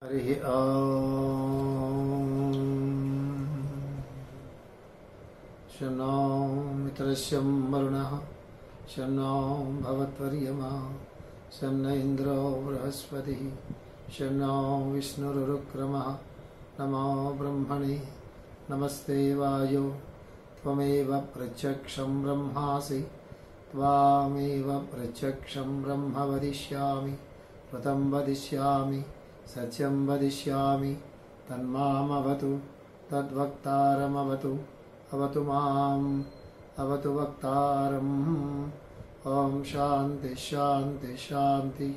हरिः ॐ शनो मित्रस्यं वरुणः शनो भवत्वर्यमा शन्न इन्द्रो बृहस्पतिः शनो विष्णुरुक्रमः नमो ब्रह्मणे नमस्ते वायो त्वमेव प्रत्यक्षं ब्रह्मासि त्वामेव प्रत्यक्षं ब्रह्म वदिष्यामि व्रतं वदिष्यामि सत्यं वदिष्यामि तन्मामवतु तद्वक्तारमवतु अवतु माम् अवतु वक्तारम् ॐ शान्ति శాంతి శాంతి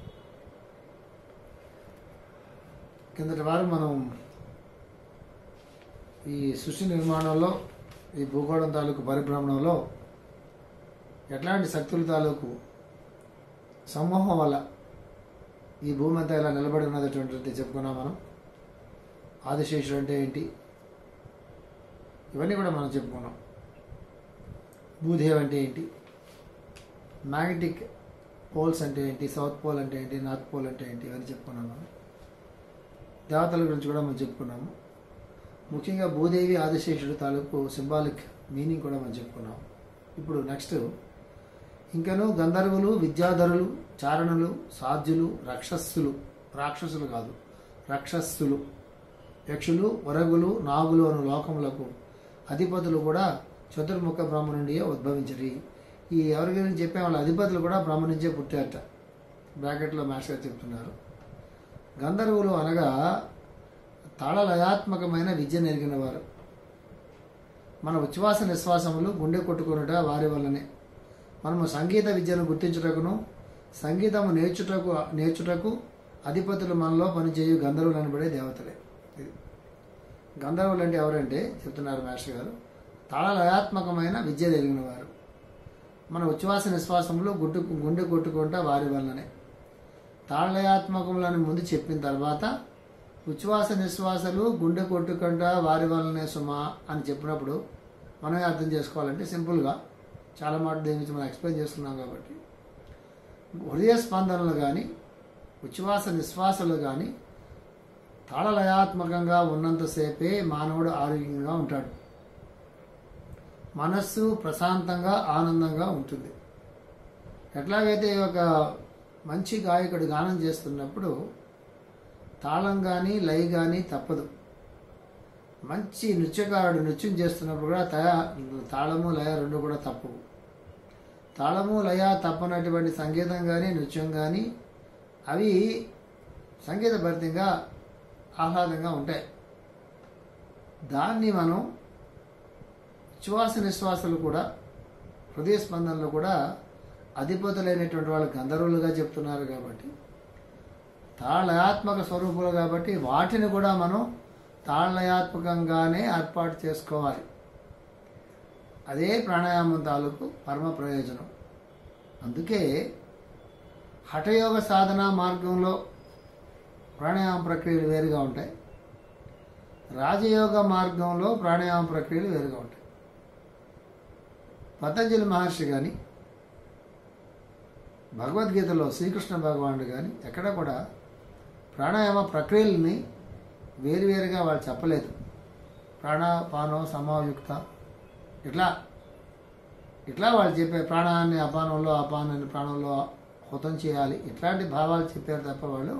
కిందటి వారం మనం ఈ సృష్టి నిర్మాణంలో ఈ భూగోళం తాలూకు పరిభ్రమణంలో ఎట్లాంటి శక్తుల తాలూకు సమూహం వల్ల ఈ భూమి అంతా ఇలా నిలబడి ఉన్నదటువంటిది చెప్పుకున్నాం మనం ఆదిశేషుడు అంటే ఏంటి ఇవన్నీ కూడా మనం చెప్పుకున్నాం భూదేవ్ అంటే ఏంటి మ్యాగ్నెటిక్ పోల్స్ అంటే ఏంటి సౌత్ పోల్ అంటే ఏంటి నార్త్ పోల్ అంటే ఏంటి ఇవన్నీ చెప్పుకున్నాం మనం దేవతల గురించి కూడా మనం చెప్పుకున్నాము ముఖ్యంగా భూదేవి ఆదిశేషుడు తాలూకు సింబాలిక్ మీనింగ్ కూడా మనం చెప్పుకున్నాం ఇప్పుడు నెక్స్ట్ ఇంకను గంధర్వులు విద్యాధరులు చారణులు సాధ్యులు రక్షస్సులు రాక్షసులు కాదు రక్షస్సులు యక్షులు వరగులు నాగులు అను లోకములకు అధిపతులు కూడా చతుర్ముఖ బ్రహ్మ నుండియే ఉద్భవించరి ఈ ఎవరి గురించి చెప్పే వాళ్ళ అధిపతులు కూడా బ్రహ్మ నుంచే పుట్టారట బ్రాకెట్లో మాస్టర్ చెప్తున్నారు గంధర్వులు అనగా తాళలయాత్మకమైన విద్య నెరిగిన వారు మన ఉచ్ఛ్వాస నిశ్వాసములు గుండె కొట్టుకొనుట వారి వల్లనే మనము సంగీత విద్యను గుర్తించుటకును సంగీతము నేర్చుటకు నేర్చుటకు అధిపతులు మనలో పనిచేయు గంధర్వులు అనబడే దేవతలే ఇది గంధర్వులు అంటే ఎవరంటే చెప్తున్నారు మాస్టర్ గారు తాళలయాత్మకమైన విద్య జరిగిన వారు మన ఉచ్ఛ్వాస నిశ్వాసములు గుడ్డు గుండె కొట్టుకుంటా వారి వల్లనే తాళలయాత్మకములని ముందు చెప్పిన తర్వాత ఉచ్ఛ్వాస నిశ్వాసలు గుండె కొట్టుకుంటా వారి వల్లనే సుమా అని చెప్పినప్పుడు మనమే అర్థం చేసుకోవాలంటే సింపుల్గా చాలా మాట దేని గురించి మనం ఎక్స్ప్లెయిన్ చేస్తున్నాం కాబట్టి హృదయ స్పందనలు కానీ ఉచ్ఛ్వాస నిశ్వాసలు కానీ తాళలయాత్మకంగా ఉన్నంతసేపే మానవుడు ఆరోగ్యంగా ఉంటాడు మనస్సు ప్రశాంతంగా ఆనందంగా ఉంటుంది ఎట్లాగైతే ఒక మంచి గాయకుడు గానం చేస్తున్నప్పుడు తాళం కానీ లయ కానీ తప్పదు మంచి నృత్యకారుడు నృత్యం చేస్తున్నప్పుడు కూడా తయా తాళము లయ రెండు కూడా తప్పవు తాళము లయ తప్పనటువంటి సంగీతం కానీ నృత్యం కానీ అవి సంగీతభరితంగా ఆహ్లాదంగా ఉంటాయి దాన్ని మనం శ్వాస నిశ్వాసాలు కూడా హృదయ స్పందనలు కూడా అధిపతులైనటువంటి వాళ్ళు గంధర్వులుగా చెప్తున్నారు కాబట్టి తాళయాత్మక స్వరూపులు కాబట్టి వాటిని కూడా మనం తాళయాత్మకంగానే ఏర్పాటు చేసుకోవాలి అదే ప్రాణాయామం తాలూకు పరమ ప్రయోజనం అందుకే హఠయోగ సాధన మార్గంలో ప్రాణాయామ ప్రక్రియలు వేరుగా ఉంటాయి రాజయోగ మార్గంలో ప్రాణాయామ ప్రక్రియలు వేరుగా ఉంటాయి పతంజలి మహర్షి కానీ భగవద్గీతలో శ్రీకృష్ణ భగవానుడు కానీ ఎక్కడ కూడా ప్రాణాయామ ప్రక్రియలని వేరువేరుగా వాళ్ళు చెప్పలేదు ప్రాణాపానం సమాయుక్త ఇట్లా ఇట్లా వాళ్ళు చెప్పే ప్రాణాన్ని అపానంలో అపానాన్ని ప్రాణంలో హుతం చేయాలి ఇట్లాంటి భావాలు చెప్పారు తప్ప వాళ్ళు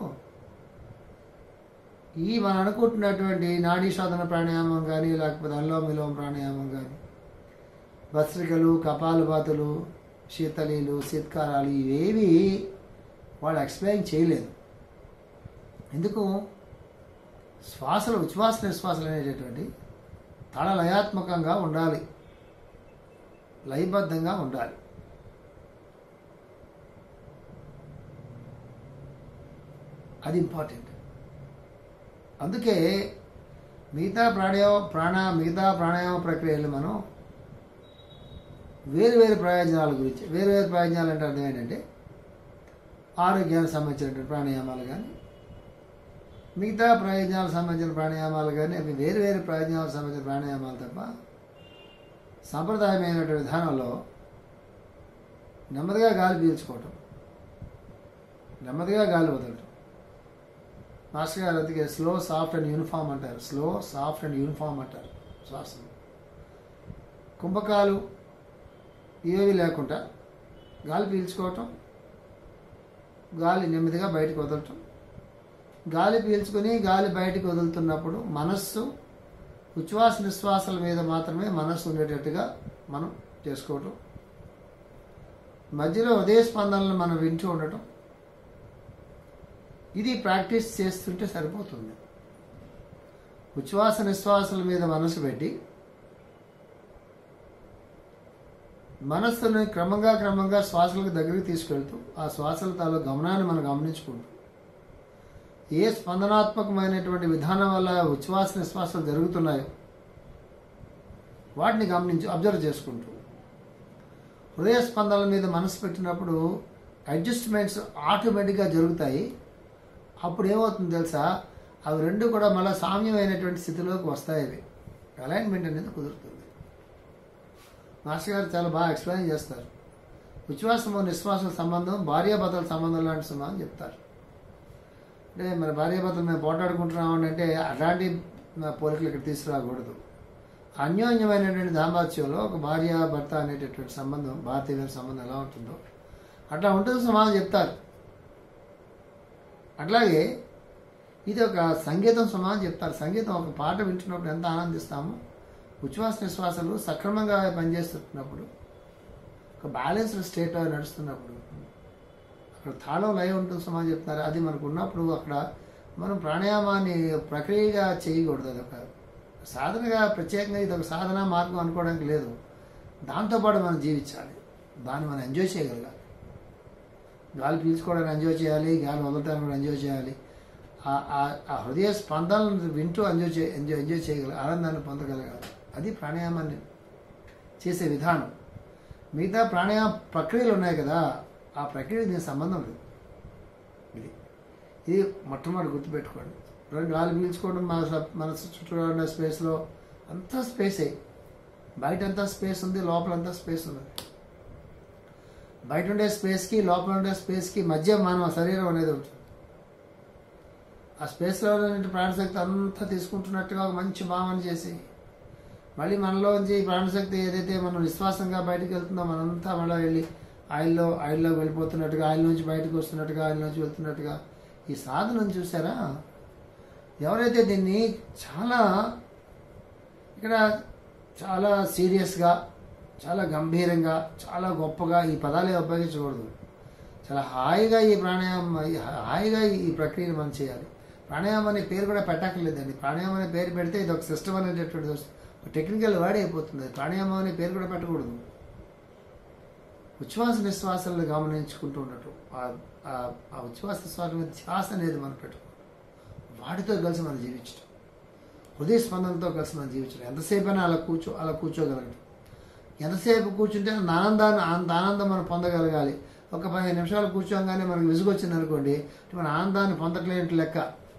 ఈ మనం అనుకుంటున్నటువంటి నాడీ శోధన ప్రాణాయామం కానీ లేకపోతే అల్లోమిలోం ప్రాణాయామం కానీ భస్త్రికలు కపాలపాతులు శీతలీలు శీత్కారాలు ఇవేవి వాళ్ళు ఎక్స్ప్లెయిన్ చేయలేదు ఎందుకు శ్వాసలు ఉచ్ఛ్వాస నిశ్వాసలు అనేటటువంటి తల లయాత్మకంగా ఉండాలి లయబద్ధంగా ఉండాలి అది ఇంపార్టెంట్ అందుకే మిగతా ప్రాణాయామ ప్రాణ మిగతా ప్రాణాయామ ప్రక్రియలు మనం వేరు వేరు ప్రయోజనాల గురించి వేరు వేరు ప్రయోజనాలు అంటే అర్థం ఏంటంటే ఆరోగ్యానికి సంబంధించినటువంటి ప్రాణాయామాలు కానీ మిగతా ప్రయోజనాలకు సంబంధించిన ప్రాణాయామాలు కానీ అవి వేరు వేరు ప్రయోజనాలకు సంబంధించిన ప్రాణాయామాలు తప్ప సాంప్రదాయమైనటువంటి విధానంలో నెమ్మదిగా గాలి పీల్చుకోవటం నెమ్మదిగా గాలి వదలటం మాస్టర్ గారు అందుకే స్లో సాఫ్ట్ అండ్ యూనిఫామ్ అంటారు స్లో సాఫ్ట్ అండ్ యూనిఫామ్ అంటారు శ్వాసను కుంభకాలు ఏవి లేకుండా గాలి పీల్చుకోవటం గాలి నెమ్మదిగా బయటకు వదలటం గాలి పీల్చుకొని గాలి బయటకు వదులుతున్నప్పుడు మనస్సు ఉచ్ఛ్వాస నిశ్వాసాల మీద మాత్రమే మనస్సు ఉండేటట్టుగా మనం చేసుకోవటం మధ్యలో ఉదయ స్పందనలు మనం వింటూ ఉండటం ఇది ప్రాక్టీస్ చేస్తుంటే సరిపోతుంది ఉచ్ఛ్వాస నిశ్వాసాల మీద మనసు పెట్టి మనస్సుని క్రమంగా క్రమంగా శ్వాసలకు దగ్గరికి తీసుకెళ్తూ ఆ శ్వాసల తాలూ గమనాన్ని మనం గమనించుకుంటూ ఏ స్పందనాత్మకమైనటువంటి విధానం వల్ల ఉచ్ఛ్వాస నిశ్వాసాలు జరుగుతున్నాయో వాటిని గమనించి అబ్జర్వ్ చేసుకుంటూ హృదయ స్పందనల మీద మనసు పెట్టినప్పుడు అడ్జస్ట్మెంట్స్ ఆటోమేటిక్గా జరుగుతాయి అప్పుడు ఏమవుతుంది తెలుసా అవి రెండు కూడా మళ్ళీ సామ్యమైనటువంటి స్థితిలోకి వస్తాయి అవి అలైన్మెంట్ అనేది కుదురుతుంది మాస్టర్ గారు చాలా బాగా ఎక్స్ప్లెయిన్ చేస్తారు ఉచ్ఛ్వాసము నిశ్వాసం సంబంధం భార్యాభర్తల సంబంధం లాంటి సుమా అని చెప్తారు అంటే మన భార్యాభర్తలు మేము పోటాడుకుంటున్నాం అంటే అలాంటి పోలికలు ఇక్కడ తీసుకురాకూడదు అన్యోన్యమైనటువంటి దాంపత్యంలో ఒక భార్య భర్త అనేటటువంటి సంబంధం భారతీయ సంబంధం ఎలా ఉంటుందో అట్లా ఉంటుంది సమాజం చెప్తారు అట్లాగే ఇది ఒక సంగీతం సమానం చెప్తారు సంగీతం ఒక పాట వింటున్నప్పుడు ఎంత ఆనందిస్తామో ఉచ్ఛ్వాస నిశ్వాసాలు సక్రమంగా పనిచేస్తున్నప్పుడు ఒక బ్యాలెన్స్డ్ స్టేట్లో నడుస్తున్నప్పుడు అక్కడ తాళం లయ ఉంటుంది సమానం చెప్తున్నారు అది మనకు ఉన్నప్పుడు అక్కడ మనం ప్రాణాయామాన్ని ప్రక్రియగా చేయకూడదు అది ఒక సాధనగా ప్రత్యేకంగా ఇది ఒక సాధన మార్గం అనుకోవడానికి లేదు దాంతోపాటు మనం జీవించాలి దాన్ని మనం ఎంజాయ్ చేయగలగాలి గాలి పీల్చుకోవడానికి ఎంజాయ్ చేయాలి గాలి వదలటానికి కూడా ఎంజాయ్ చేయాలి ఆ- ఆ- ఆ హృదయ స్పందనలను వింటూ ఎంజాయ్ చే ఎంజాయ్ ఎంజాయ్ చేయగల ఆనందాన్ని పొందగలగాలి అది ప్రాణాయామాన్ని చేసే విధానం మిగతా ప్రాణాయామ ప్రక్రియలు ఉన్నాయి కదా ఆ ప్రక్రియ దీనికి సంబంధం లేదు ఇది ఇది మొట్టమొదటి గుర్తుపెట్టుకోండి రెండు గాలి పీల్చుకోవడం మన స- మన చుట్టూ ఉన్న స్పేస్లో అంతా స్పేసే బయట అంతా స్పేస్ ఉంది లోపల అంతా స్పేస్ ఉంది బయట ఉండే స్పేస్కి లోపల ఉండే స్పేస్కి మధ్య మన శరీరం అనేది ఉంటుంది ఆ స్పేస్లో ఉన్న ప్రాణశక్తి అంతా తీసుకుంటున్నట్టుగా ఒక మంచి భావన చేసి మళ్ళీ మనలోంచి ఈ ప్రాణశక్తి ఏదైతే మనం విశ్వాసంగా బయటకు వెళ్తుందో మనంతా మళ్ళీ వెళ్ళి ఆయిల్లో ఆయిల్లో వెళ్ళిపోతున్నట్టుగా ఆయిల్ నుంచి బయటకు వస్తున్నట్టుగా ఆయిల్ నుంచి వెళ్తున్నట్టుగా ఈ సాధనను చూసారా ఎవరైతే దీన్ని చాలా ఇక్కడ చాలా సీరియస్గా చాలా గంభీరంగా చాలా గొప్పగా ఈ పదాలే ఉపయోగించకూడదు చాలా హాయిగా ఈ ప్రాణాయామం ఈ హాయిగా ఈ ప్రక్రియను మనం చేయాలి ప్రాణాయామం అనే పేరు కూడా పెట్టక్కర్లేదండి ప్రాణాయామం అనే పేరు పెడితే ఇది ఒక సిస్టమ్ అనేటటువంటి టెక్నికల్ వర్డ్ అయిపోతుంది ప్రాణాయామం అనే పేరు కూడా పెట్టకూడదు ఉచ్ఛ్వాస నిశ్వాసాలను గమనించుకుంటూ ఉండటం ఆ- ఆ- ఆ ఉచ్ఛ్వాస నిశ్వాసం మీద ధ్యాస అనేది మనం పెట్టుకోవాలి వాటితో కలిసి మనం జీవించడం హృదయ స్పందనతో కలిసి మనం జీవించడం ఎంతసేపు అయినా అలా కూర్చో అలా కూర్చోగలగడం ఎంతసేపు కూర్చుంటే అంత ఆనందాన్ని అంత ఆనందం మనం పొందగలగాలి ఒక పదిహేను నిమిషాలు కూర్చోగానే మనకు విసుగొచ్చింది అనుకోండి మన ఆనందాన్ని పొందట్లేని లెక్క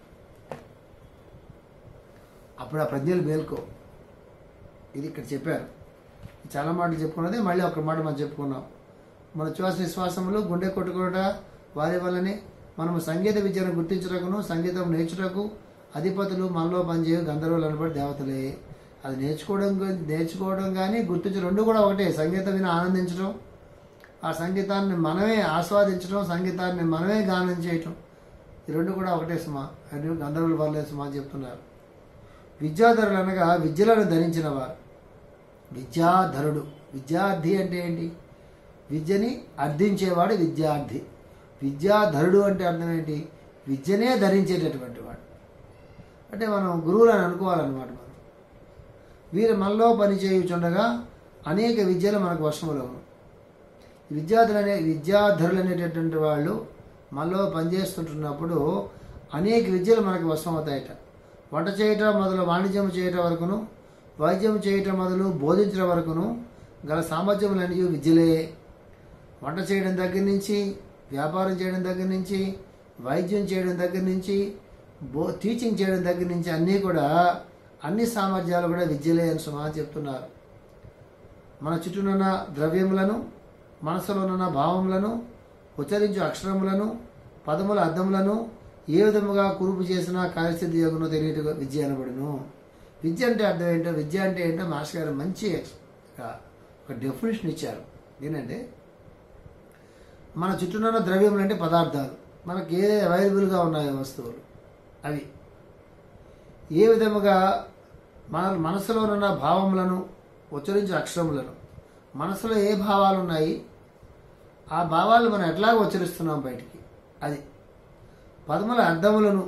అప్పుడు ఆ ప్రజ్ఞలు మేల్కో ఇది ఇక్కడ చెప్పారు చాలా మాటలు చెప్పుకున్నది మళ్ళీ ఒక మాట మనం చెప్పుకున్నాం మన శ్వాస నిశ్వాసములు గుండె కొట్టుకోట వారి వల్లనే మనము సంగీత విద్యను గుర్తించుటకును సంగీతం నేర్చుటకు అధిపతులు మనలో పనిచేయ గంధర్వులు అనబడి దేవతలే అది నేర్చుకోవడం గు- నేర్చుకోవడం కానీ గుర్తించడం రెండు కూడా ఒకటే సంగీతం విని ఆనందించడం ఆ సంగీతాన్ని మనమే ఆస్వాదించడం సంగీతాన్ని మనమే గానం చేయటం ఈ రెండు కూడా ఒకటే సుమా అది గంధర్వుల వల్లే సుమా అని చెప్తున్నారు విద్యాధరులు అనగా విద్యలను ధరించిన వారు విద్యాధరుడు విద్యార్థి అంటే ఏంటి విద్యని అర్థించేవాడు విద్యార్థి విద్యాధరుడు అంటే అర్థం ఏంటి విద్యనే ధరించేటటువంటి వాడు అంటే మనం గురువులని అనుకోవాలన్నమాట మనం వీరు మనలో పనిచేయుచుండగా అనేక విద్యలు మనకు వశములవును విద్యార్థులు అనే విద్యాధరులు అనేటటువంటి వాళ్ళు మనలో పనిచేస్తుంటున్నప్పుడు అనేక విద్యలు మనకు వశం అవుతాయట వంట చేయటం మొదలు వాణిజ్యం చేయటం వరకును వైద్యం చేయటం మొదలు బోధించడం వరకును గల సామర్థ్యములన్నీ విద్యలే వంట చేయడం దగ్గర నుంచి వ్యాపారం చేయడం దగ్గర నుంచి వైద్యం చేయడం దగ్గర నుంచి బో టీచింగ్ చేయడం దగ్గర నుంచి అన్నీ కూడా అన్ని సామర్థ్యాలు కూడా విద్యలే అని సుమా చెప్తున్నారు మన చుట్టూనున్న ద్రవ్యములను మనసులోనున్న భావములను ఉచ్చరించు అక్షరములను పదముల అర్థములను ఏ విధముగా కురుపు చేసినా కార్యసిద్ధి యోగంలో తెలియట విద్య అనబడును విద్య అంటే అర్థం ఏంటో విద్య అంటే ఏంటో మాస్టర్ గారు మంచి ఒక- ఒక డెఫినేషన్ ఇచ్చారు ఏంటంటే మన చుట్టూనున్న ద్రవ్యములు అంటే పదార్థాలు మనకి ఏ అవైలబుల్గా ఉన్నాయో వస్తువులు అవి ఏ విధముగా మన మనసులో ఉన్న భావములను ఉచ్చరించే అక్షరములను మనసులో ఏ భావాలు ఉన్నాయి ఆ భావాలు మనం ఎట్లాగ ఉచ్చరిస్తున్నాం బయటికి అది పదముల అర్థములను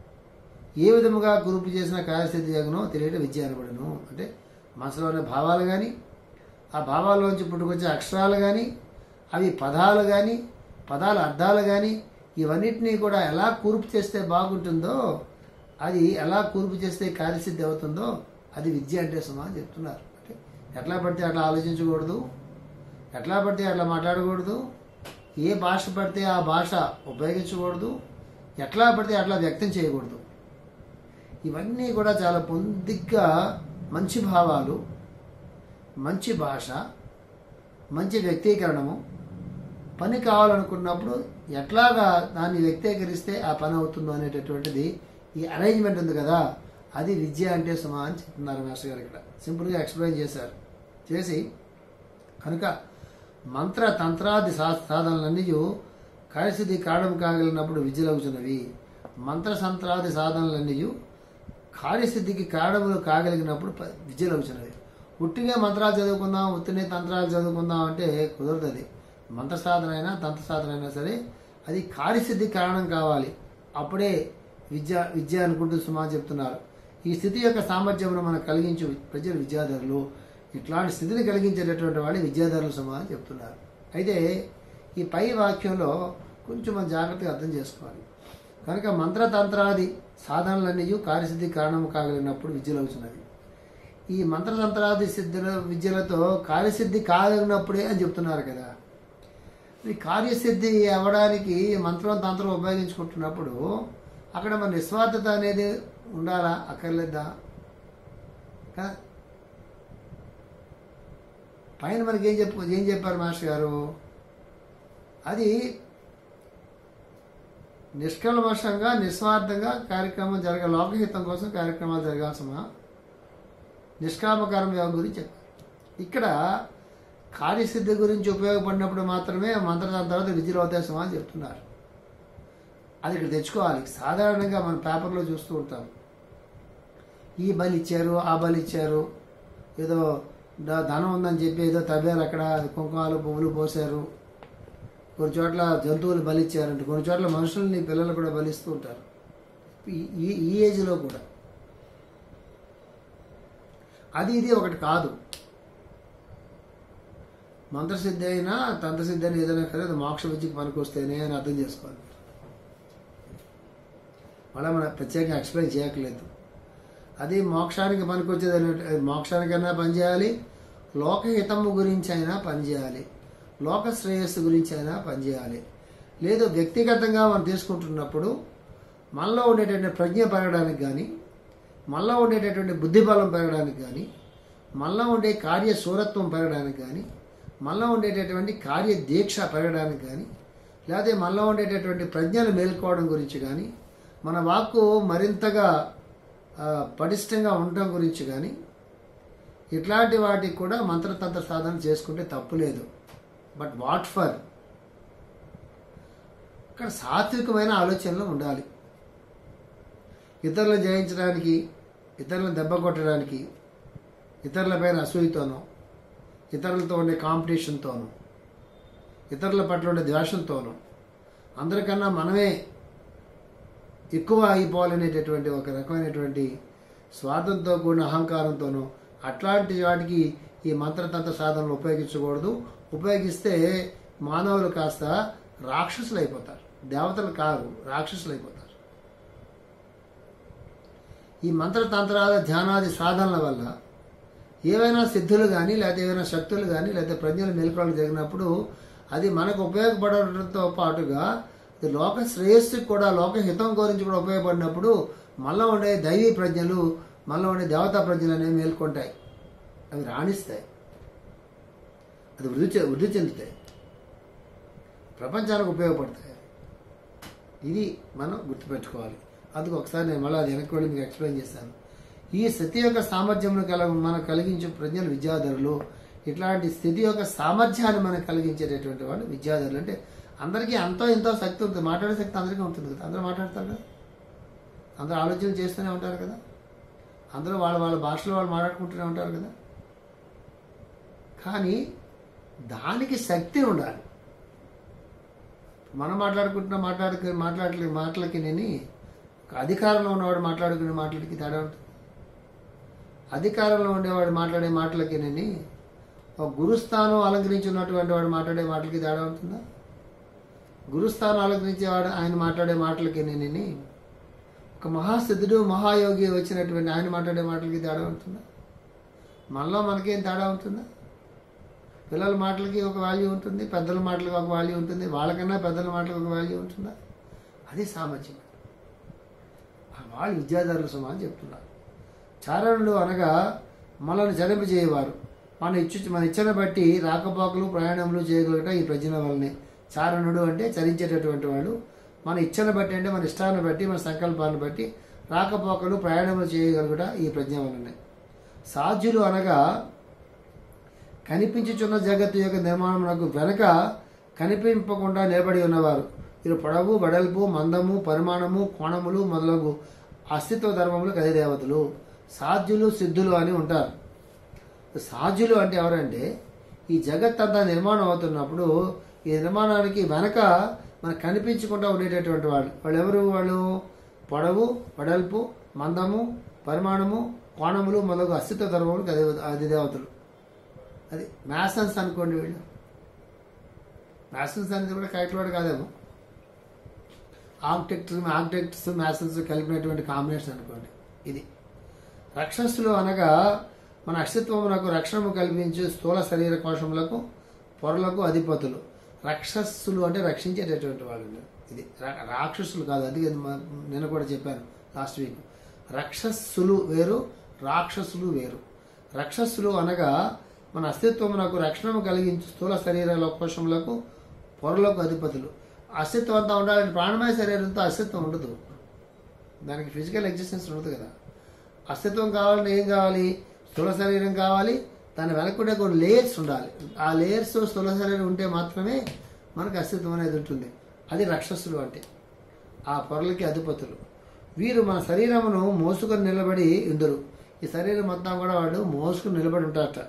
ఏ విధముగా కురుపు చేసిన కార్యస్థితి జగనో తెలియట విద్య అనబడను అంటే మనసులోని భావాలు కానీ ఆ భావాల్లోంచి పుట్టుకొచ్చే అక్షరాలు కానీ అవి పదాలు కానీ పదాల అర్థాలు కానీ ఇవన్నిటినీ కూడా ఎలా కూర్పు చేస్తే బాగుంటుందో అది ఎలా కూర్పు చేస్తే కార్యసిద్ధి అవుతుందో అది విద్య అంటే సుమా అని చెప్తున్నారు అంటే ఎట్లా పడితే అట్లా ఆలోచించకూడదు ఎట్లా పడితే అట్లా మాట్లాడకూడదు ఏ భాష పడితే ఆ భాష ఉపయోగించకూడదు ఎట్లా పడితే అట్లా వ్యక్తం చేయకూడదు ఇవన్నీ కూడా చాలా పొందిగ్గా మంచి భావాలు మంచి భాష మంచి వ్యక్తీకరణము పని కావాలనుకున్నప్పుడు ఎట్లాగా దాన్ని వ్యక్తీకరిస్తే ఆ పని అవుతుందో అనేటటువంటిది ఈ అరేంజ్మెంట్ ఉంది కదా అది విద్య అంటే సుమా అని చెప్తున్నారు మాస్టర్ గారు ఇక్కడ సింపుల్గా ఎక్స్ప్లెయిన్ చేశారు చేసి కనుక మంత్ర తంత్రాది సా సాధనలన్నీ కార్యసిద్ధి కావడం కాగలిగినప్పుడు విద్యలవుతున్నవి మంత్ర సంత్రాది సాధనలన్నీ కార్యసిద్ధికి కారణములు కాగలిగినప్పుడు ప- విద్యలవుతున్నవి ఉట్టిగా మంత్రాలు చదువుకుందాం ఉత్తినే తంత్రాలు చదువుకుందాం అంటే కుదరదు అది మంత్ర సాధన అయినా తంత్ర సాధన అయినా సరే అది కార్యసిద్ధి కారణం కావాలి అప్పుడే విద్య విద్య అనుకుంటూ సుమా చెప్తున్నారు ఈ స్థితి యొక్క సామర్థ్యమును మనకు కలిగించు ప్రజలు విద్యాధరులు ఇట్లాంటి స్థితిని కలిగించేటటువంటి వాడి విద్యాధరులు సుమా అని చెప్తున్నారు అయితే ఈ పై వాక్యంలో కొంచెం మనం జాగ్రత్తగా అర్థం చేసుకోవాలి కనుక మంత్రతంత్రాది సాధనలన్నీ కార్యసిద్ధి కారణం కాగలిగినప్పుడు విద్యలవుతున్నది ఈ మంత్రతంత్రాది సిద్ధుల విద్యలతో కార్యసిద్ధి కాగలిగినప్పుడే అని చెప్తున్నారు కదా ఈ కార్యసిద్ధి అవ్వడానికి మంత్రం తంత్రం ఉపయోగించుకుంటున్నప్పుడు అక్కడ మన నిస్వార్థత అనేది ఉండాలా అక్కర్లేదా కదా పైన మనకి ఏం చెప్పు ఏం చెప్పారు మాస్టర్ గారు అది నిష్కల్మషంగా నిస్వార్థంగా కార్యక్రమం జరగ లోకహితం కోసం కార్యక్రమాలు జరగాల్సిన నిష్కామ కర్మయోగం గురించి చెప్పారు ఇక్కడ కార్యసిద్ధి గురించి ఉపయోగపడినప్పుడు మాత్రమే మంత్రం తర్వాత విద్యలు అవుతాయి అని చెప్తున్నారు అది ఇక్కడ తెచ్చుకోవాలి సాధారణంగా మన పేపర్లో చూస్తూ ఉంటాం ఈ బలి ఇచ్చారు ఆ బలి ఇచ్చారు ఏదో ద- ధనం ఉందని చెప్పి ఏదో తవ్వారు అక్కడ కుంకుమాలు పువ్వులు పోసారు కొన్ని చోట్ల జంతువులు బలిచ్చారంటే కొన్ని చోట్ల మనుషుల్ని పిల్లలు కూడా బలిస్తూ ఉంటారు ఈ- ఈ ఈ ఏజ్లో కూడా అది ఇది ఒకటి కాదు మంత్రసిద్ధి అయినా తంత్రసిద్ధి అయినా ఏదైనా సరే అది మోక్ష విద్యకి పనికొస్తేనే అని అర్థం చేసుకోవాలి మళ్ళీ మనం ప్రత్యేకంగా ఎక్స్ప్లెయిన్ చేయట్లేదు అది మోక్షానికి పనికొచ్చేది అనే మోక్షానికైనా పనిచేయాలి లోకహితము గురించి అయినా పనిచేయాలి లోక శ్రేయస్సు గురించి అయినా పనిచేయాలి లేదు వ్యక్తిగతంగా మనం తీసుకుంటున్నప్పుడు మనలో ఉండేటటువంటి ప్రజ్ఞ పెరగడానికి కానీ మనలో ఉండేటటువంటి బుద్ధిబలం పెరగడానికి కానీ మనలో ఉండే కార్య శూరత్వం పెరగడానికి కానీ మనలో ఉండేటటువంటి కార్య దీక్ష పెరగడానికి కానీ లేకపోతే మనలో ఉండేటటువంటి ప్రజ్ఞలు మేల్కోవడం గురించి కానీ మన వాక్కు మరింతగా ఆ, పటిష్టంగా ఉండటం గురించి కానీ ఇట్లాంటి వాటికి కూడా మంత్రతంత్ర సాధన చేసుకుంటే తప్పు లేదు బట్ వాట్ ఫర్ అక్కడ సాత్వికమైన ఆలోచనలు ఉండాలి ఇతరులను జయించడానికి ఇతరులను దెబ్బ కొట్టడానికి ఇతరులపైన అసూయతోనో ఇతరులతో ఉండే కాంపిటీషన్తోనో ఇతరుల పట్ల ఉండే ద్వేషంతోనో అందరికన్నా మనమే ఎక్కువ అయిపోవాలనేటటువంటి ఒక రకమైనటువంటి స్వార్థంతో కూడిన అహంకారంతోనూ అట్లాంటి వాటికి ఈ మంత్రతంత్ర సాధనలు ఉపయోగించకూడదు ఉపయోగిస్తే మానవులు కాస్త రాక్షసులు అయిపోతారు దేవతలు కారు రాక్షసులు అయిపోతారు ఈ మంత్రతంత్రాల ధ్యానాది సాధనల వల్ల ఏవైనా సిద్ధులు కానీ లేకపోతే ఏవైనా శక్తులు కానీ లేకపోతే ప్రజ్ఞలు మేల్కొలు జరిగినప్పుడు అది మనకు ఉపయోగపడటంతో పాటుగా ఇది లోక శ్రేయస్సుకి కూడా లోక హితం గురించి కూడా ఉపయోగపడినప్పుడు మనలో ఉండే దైవీ ప్రజ్ఞలు మనలో ఉండే దేవతా ప్రజ్ఞలు అనేవి మేల్కొంటాయి అవి రాణిస్తాయి అది వృద్ధి చె- వృద్ధి చెందుతాయి ప్రపంచానికి ఉపయోగపడతాయి ఇది మనం గుర్తుపెట్టుకోవాలి అందుకు ఒకసారి నేను మళ్ళీ అది వెనక్కి వెళ్ళి మీకు ఎక్స్ప్లెయిన్ చేస్తాను ఈ స్థితి యొక్క సామర్థ్యంను కల మనకు కలిగించే ప్రజ్ఞలు విద్యాధరులు ఇట్లాంటి స్థితి యొక్క సామర్థ్యాన్ని మనకు కలిగించేటటువంటి వాళ్ళు విద్యాధరులు అంటే అందరికీ అంతో ఎంతో శక్తి ఉంటుంది మాట్లాడే శక్తి అందరికీ ఉంటుంది కదా అందరూ మాట్లాడతారు కదా అందరూ ఆలోచన చేస్తూనే ఉంటారు కదా అందరూ వాళ్ళ వాళ్ళ భాషలో వాళ్ళు మాట్లాడుకుంటూనే ఉంటారు కదా కానీ దానికి శక్తి ఉండాలి మనం మాట్లాడుకుంటున్న మాట్లాడుకు మాట్లాడలే మాటలకి నేను ఒక అధికారంలో ఉన్నవాడు మాట్లాడుకునే మాటలకి తేడా ఉంటుంది అధికారంలో ఉండేవాడు మాట్లాడే మాటలకి నేను ఒక గురుస్థానం అలంకరించి ఉన్నటువంటి వాడు మాట్లాడే మాటలకి తేడా ఉంటుందా గురుస్థానం అలంకరించేవాడు ఆయన మాట్లాడే మాటలకి నేను ఒక మహాసిద్ధుడు మహాయోగి వచ్చినటువంటి ఆయన మాట్లాడే మాటలకి తేడా ఉంటుందా మనలో మనకేం తేడా ఉంటుందా పిల్లల మాటలకి ఒక వాల్యూ ఉంటుంది పెద్దల మాటలకి ఒక వాల్యూ ఉంటుంది వాళ్ళకన్నా పెద్దల మాటలకు ఒక వాల్యూ ఉంటుందా అది సామర్థ్యం ఆ వాళ్ళు విద్యాధరుల సుమ అని చెప్తున్నారు చారణులు అనగా మనల్ని చరింపజేయవారు మన ఇచ్చు మన ఇచ్చను బట్టి రాకపోకలు ప్రయాణములు చేయగలగట ఈ ప్రజ్ఞ వల్లనే చారణుడు అంటే చరించేటటువంటి వాడు మన ఇచ్చను బట్టి అంటే మన ఇష్టాన్ని బట్టి మన సంకల్పాన్ని బట్టి రాకపోకలు ప్రయాణములు చేయగలుగుట ఈ ప్రజ్ఞ వల్లనే సాధ్యులు అనగా కనిపించుచున్న జగత్తు యొక్క నిర్మాణమునకు వెనక కనిపింపకుండా నిలబడి ఉన్నవారు వీరు పొడవు వెడల్పు మందము పరిమాణము కోణములు మొదలగు అస్తిత్వ ధర్మములు కది దేవతలు సాధ్యులు సిద్ధులు అని ఉంటారు సాధ్యులు అంటే ఎవరంటే ఈ జగత్ అంతా నిర్మాణం అవుతున్నప్పుడు ఈ నిర్మాణానికి వెనక మనకు కనిపించకుండా ఉండేటటువంటి వాళ్ళు వాళ్ళు ఎవరు వాళ్ళు పొడవు వెడల్పు మందము పరిమాణము కోణములు మొదలగు అస్తిత్వ ధర్మములు కది అది దేవతలు అది మ్యాసన్స్ అనుకోండి వీళ్ళు మ్యాసన్స్ అనేది కూడా కరెక్ట్ వర్డ్ కాదేమో ఆర్కిటెక్ట్ ఆర్కిటెక్ట్స్ మ్యాసన్స్ కలిపినటువంటి కాంబినేషన్ అనుకోండి ఇది రక్షస్సులు అనగా మన అస్తిత్వమునకు రక్షణము కల్పించే స్థూల శరీర కోశములకు పొరలకు అధిపతులు రక్షస్సులు అంటే రక్షించేటటువంటి వాళ్ళు ఇది రా- రాక్షసులు కాదు అది నేను కూడా చెప్పాను లాస్ట్ వీక్ రక్షస్సులు వేరు రాక్షసులు వేరు రక్షస్సులు అనగా మన అస్తిత్వమునకు రక్షణము కలిగించు స్థూల శరీరాల కోశములకు పొరలకు అధిపతులు అస్తిత్వం అంతా ఉండాలంటే ప్రాణమయ శరీరంతో అస్తిత్వం ఉండదు దానికి ఫిజికల్ ఎగ్జిస్టెన్స్ ఉండదు కదా అస్తిత్వం కావాలంటే ఏం కావాలి స్థూల శరీరం కావాలి దాని వెనకుండే కొన్ని లేయర్స్ ఉండాలి ఆ లేయర్స్ స్థూల శరీరం ఉంటే మాత్రమే మనకు అస్తిత్వం అనేది ఉంటుంది అది రక్షసులు అంటే ఆ పొరలకి అధిపతులు వీరు మన శరీరమును మోసుకొని నిలబడి ఇందరు ఈ శరీరం మొత్తం కూడా వాడు మోసుకుని నిలబడి ఉంటారట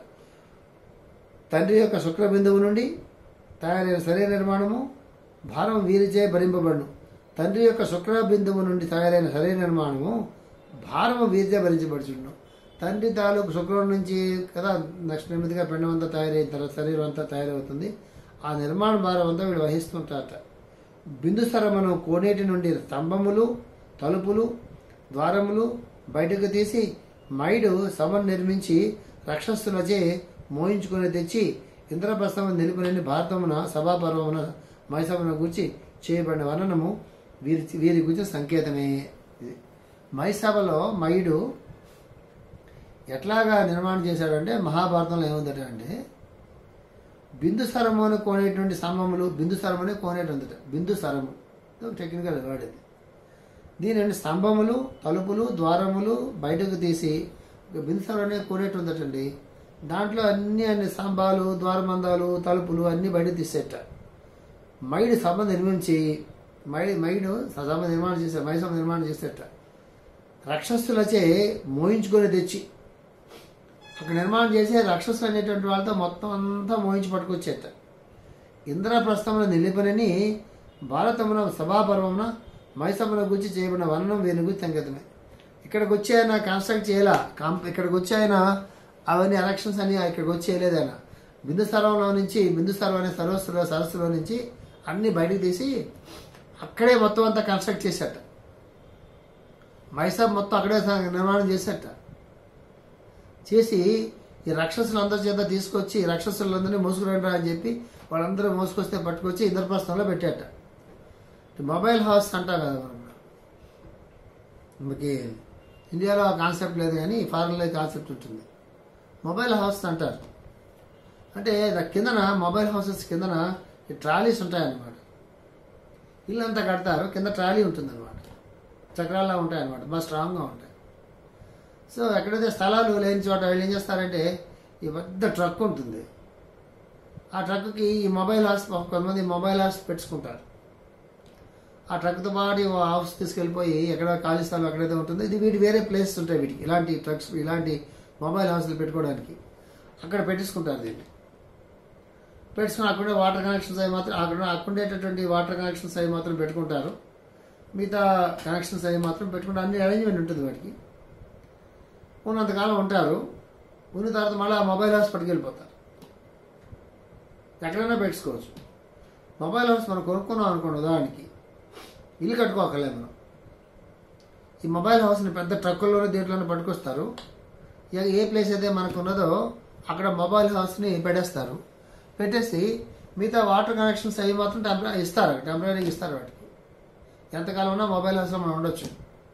తండ్రి యొక్క శుక్ర బిందువు నుండి తయారైన శరీర నిర్మాణము భారం వీరిచే భరింపబడును తండ్రి యొక్క శుక్ర బిందువు నుండి తయారైన శరీర నిర్మాణము భారము వీరిచే భరించబడుచుండు తండ్రి తాలూకు శుక్రం నుంచి కదా నెక్స్ట్ నెమ్మదిగా పిండం అంతా తయారైన తర్వాత శరీరం అంతా తయారవుతుంది ఆ నిర్మాణ భారం అంతా వీడు వహిస్తుంటారట బిందుసరమును కోనేటి నుండి స్తంభములు తలుపులు ద్వారములు బయటకు తీసి మైడు సభను నిర్మించి రక్షస్తులచే మోయించుకొని తెచ్చి ఇంద్రప్రస్థము నిలుపునని భారతమున సభాపర్వమున మైసభను గూర్చి చేయబడిన వర్ణనము వీరి వీరి గురించి సంకేతమే ఇది మైసభలో మైడు ఎట్లాగా నిర్మాణం చేశాడంటే మహాభారతంలో ఏముందట అంటే బిందుసరము అని కోనేటువంటి స్తంభములు బిందుసరము అని కోనేటి ఉందట బిందుసరము ఇది ఒక టెక్నికల్ వర్డ్ ఇది దీని స్తంభములు తలుపులు ద్వారములు బయటకు తీసి ఒక బిందుసరం అనే కోనేటి ఉందటండి దాంట్లో అన్ని అన్ని స్తంభాలు ద్వారబంధాలు తలుపులు అన్ని బయట తీసేట మైడి సభ నిర్మించి మై మైడు సభ నిర్మాణం చేసే మై సభ నిర్మాణం చేసేట రక్షస్తులచే మోయించుకొని తెచ్చి అక్కడ నిర్మాణం చేసే రక్షసులు అనేటువంటి వాళ్ళతో మొత్తం అంతా మోయించి పట్టుకొచ్చేట ఇంద్రప్రస్థమున నిలిపనని భారతమున సభాపర్వమున మైసమున గురించి చేయబడిన వర్ణం వీరిని గురించి సంకేతమే ఇక్కడికి వచ్చి ఆయన కన్స్ట్రక్ట్ చేయాల కాం- ఇక్కడికి వచ్చి ఆయన అవన్నీ ఎలక్షన్స్ అని ఇక్కడికి వచ్చి చేయలేదు ఆయన బిందుసరంలో నుంచి బిందుసరం అనే సరస్సులో సరస్సులో నుంచి అన్ని బయటకు తీసి అక్కడే మొత్తం అంతా కన్స్ట్రక్ట్ చేశాట మైసాబ్ మొత్తం అక్కడే స- నిర్మాణం చేశాట చేసి ఈ రక్షసులు అందరి చేత తీసుకొచ్చి రక్షసులందరినీ మోసుకురండి అని చెప్పి వాళ్ళందరూ మోసుకొస్తే పట్టుకొచ్చి ఇంద్రప్రస్థంలో పెట్టాట మొబైల్ హౌస్ అంటాం కదా మనం మనకి ఇండియాలో ఆ కాన్సెప్ట్ లేదు కానీ ఫారెన్లో ఈ కాన్సెప్ట్ ఉంటుంది మొబైల్ హౌస్ అంటారు అంటే దాని కిందన మొబైల్ హౌసెస్ కిందన ఈ ట్రాలీస్ ఉంటాయన్నమాట ఇల్లు అంతా కడతారు కింద ట్రాలీ ఉంటుందన్నమాట చక్రాల్లా ఉంటాయి అన్నమాట బాగా స్ట్రాంగ్గా ఉంటాయి సో ఎక్కడైతే స్థలాలు లేని చోట వీళ్ళు ఏం చేస్తారంటే ఈ పెద్ద ట్రక్ ఉంటుంది ఆ ట్రక్కి ఈ మొబైల్ హాస్ కొంతమంది మొబైల్ హాస్ పెట్టుకుంటారు ఆ ట్రక్తో పాటు హౌస్ తీసుకెళ్ళిపోయి ఎక్కడ ఖాళీ స్థలం ఎక్కడైతే ఉంటుందో ఇది వీటి వేరే ప్లేసెస్ ఉంటాయి వీటికి ఇలాంటి ట్రక్స్ ఇలాంటి మొబైల్ హౌస్లు పెట్టుకోవడానికి అక్కడ పెట్టించుకుంటారు దీన్ని పెట్టుకుని అక్కడే వాటర్ కనెక్షన్స్ అవి మాత్రం అక్కడ అక్కడేటటువంటి వాటర్ కనెక్షన్స్ అవి మాత్రం పెట్టుకుంటారు మిగతా కనెక్షన్స్ అవి మాత్రం పెట్టుకుంటే అన్ని అరేంజ్మెంట్ ఉంటుంది వాటికి ఉన్నంతకాలం ఉంటారు ఉన్న తర్వాత మళ్ళీ ఆ మొబైల్ హౌస్ పట్టుకెళ్ళిపోతారు ఎక్కడైనా పెట్టుకోవచ్చు మొబైల్ హౌస్ మనం కొనుక్కున్నాం అనుకోండి ఉదాహరణకి ఇల్లు కట్టుకోకలే మనం ఈ మొబైల్ హౌస్ని పెద్ద ట్రక్కుల్లోనే దీంట్లోనే పట్టుకొస్తారు ఇక ఏ ప్లేస్ అయితే మనకు ఉన్నదో అక్కడ మొబైల్ హౌస్ని పెట్టేస్తారు పెట్టేసి మిగతా వాటర్ కనెక్షన్స్ అవి మాత్రం టెంపరీ ఇస్తారు టెంపరీగా ఇస్తారు వాటికి ఎంతకాలం ఉన్నా మొబైల్ హౌస్లో మనం ఉండొచ్చు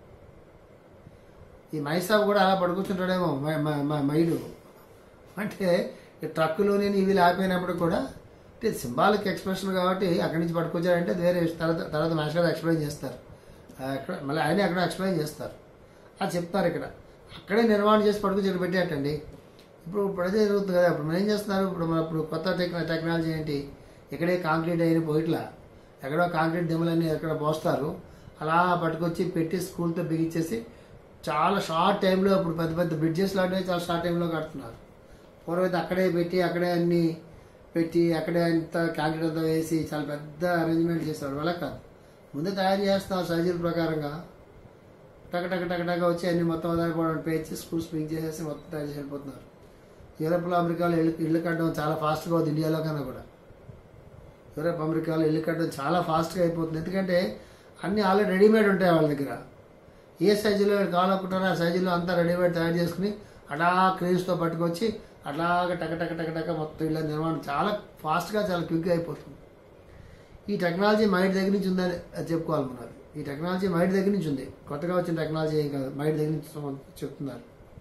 ఈ మైసాబ్ కూడా అలా పడుకుంటుంటాడేమో మై- మై- మై- మైడు అంటే ఈ ట్రక్కులు నేను ఇవి ఆపినప్పుడు కూడా అంటే సింబాలిక్ ఎక్స్ప్రెషన్ కాబట్టి అక్కడి నుంచి పట్టుకొచ్చారంటే అది వేరే విషయం. తర్వాత తర్వాత మాస్టర్ గారు ఎక్స్ప్లెయిన్ చేస్తారు ఆ, ఎక్కడ మళ్ళీ ఆయన అక్కడ ఎక్స్ప్లెయిన్ చేస్తారు అది చెప్తారు ఇక్కడ అక్కడే నిర్మాణం చేసి పట్టుకొచ్చి ఇక్కడ పెట్టేటండి ఇప్పుడు ఇప్పుడు అదే జరుగుతుంది కదా ఇప్పుడు మనం ఏం చేస్తున్నారు ఇప్పుడు మన ఇప్పుడు కొత్త టెక్న టెక్నాలజీ ఏంటి ఇక్కడే కాంక్రీట్ అయిన పోయిట్లా ఎక్కడో కాంక్రీట్ దిమ్మలన్నీ ఎక్కడ పోస్తారు అలా పట్టుకొచ్చి పెట్టి స్కూల్తో బిగించేసి చాలా షార్ట్ టైంలో ఇప్పుడు పెద్ద పెద్ద బ్రిడ్జెస్ లాంటివి చాలా షార్ట్ టైంలో కడుతున్నారు పూర్వైతే అక్కడే పెట్టి అక్కడే అన్ని పెట్టి అక్కడే అంతా కాంక్రీట్ అంతా వేసి చాలా పెద్ద అరేంజ్మెంట్ చేస్తారు వాళ్ళ కాదు ముందే తయారు చేస్తున్నారు సైజుల ప్రకారంగా టక టక టక టక వచ్చి అన్ని మొత్తం ఆధారపడడం పేర్చి స్కూల్ స్ప్రింగ్ చేసేసి మొత్తం తయారు చేసి వెళ్ళిపోతున్నారు యూరోప్లో అమెరికాలో ఇల్లు ఇల్లు కట్టడం చాలా ఫాస్ట్గా అవుతుంది ఇండియాలో కన్నా కూడా యూరోప్ అమెరికాలో ఇల్లు కట్టడం చాలా ఫాస్ట్గా అయిపోతుంది ఎందుకంటే అన్నీ ఆల్రెడీ రెడీమేడ్ ఉంటాయి వాళ్ళ దగ్గర ఏ సైజులో కావాలనుకుంటారో ఆ సైజులో అంతా రెడీమేడ్ తయారు చేసుకుని అలా క్రీమ్స్తో పట్టుకొచ్చి అట్లాగా టక టక టక టక మొత్తం ఇళ్ళ నిర్మాణం చాలా ఫాస్ట్గా చాలా క్విక్గా అయిపోతుంది ఈ టెక్నాలజీ మైండ్ దగ్గర నుంచి ఉందని అది చెప్పుకోవాలి మనం ఈ టెక్నాలజీ మైండ్ దగ్గర నుంచి ఉంది కొత్తగా వచ్చిన టెక్నాలజీ ఏం కాదు మైండ్ దగ్గర నుంచి సం- చెప్తున్నారు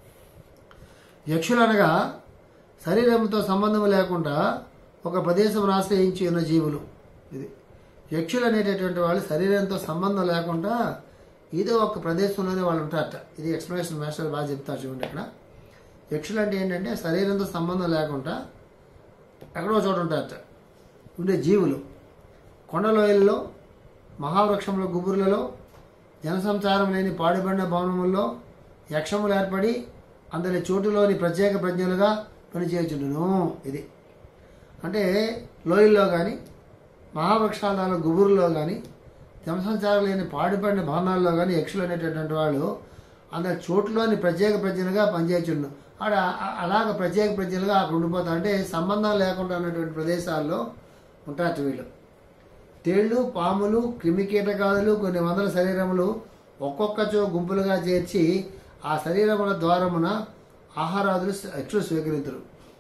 యక్షులు అనగా శరీరంతో సంబంధం లేకుండా ఒక ప్రదేశం ఆశ్రయించి ఉన్న జీవులు ఇది యక్షులు అనేటటువంటి వాళ్ళు శరీరంతో సంబంధం లేకుండా ఏదో ఒక ప్రదేశంలోనే వాళ్ళు ఉంటారట ఇది ఎక్స్ప్లెనేషన్ మాస్టర్ బాగా చెప్తారు చూడండి ఇక్కడ యక్షులు అంటే ఏంటంటే శరీరంతో సంబంధం లేకుండా ఎక్కడో చోట ఉంటారట ఉండే జీవులు కొండలోయల్లో మహావృక్షముల గుబురులలో జనసంచారం లేని పాడుబడిన భవనముల్లో యక్షములు ఏర్పడి అందరి చోటులోని ప్రత్యేక ప్రజ్ఞలుగా పనిచేయుచుండును ఇది అంటే లోయల్లో కానీ మహావృక్షాల గుబురులో కానీ జనసంచారం లేని పాడుపడిన భవనాల్లో కానీ యక్షులు అనేటటువంటి వాళ్ళు అందరి చోట్లోని ప్రత్యేక ప్రజ్ఞలుగా పనిచేయచుండు ఆడ అ- అలాగ ప్రత్యేక ప్రజ్ఞలుగా అక్కడ ఉండిపోతారు అంటే సంబంధం లేకుండా ఉన్నటువంటి ప్రదేశాల్లో ఉంటారు వీళ్ళు తేళ్లు పాములు క్రిమికీటకాదులు కొన్ని వందల శరీరములు ఒక్కొక్కచో గుంపులుగా చేర్చి ఆ శరీరముల ద్వారమున ఆహారాదులు యక్షులు స్వీకరించరు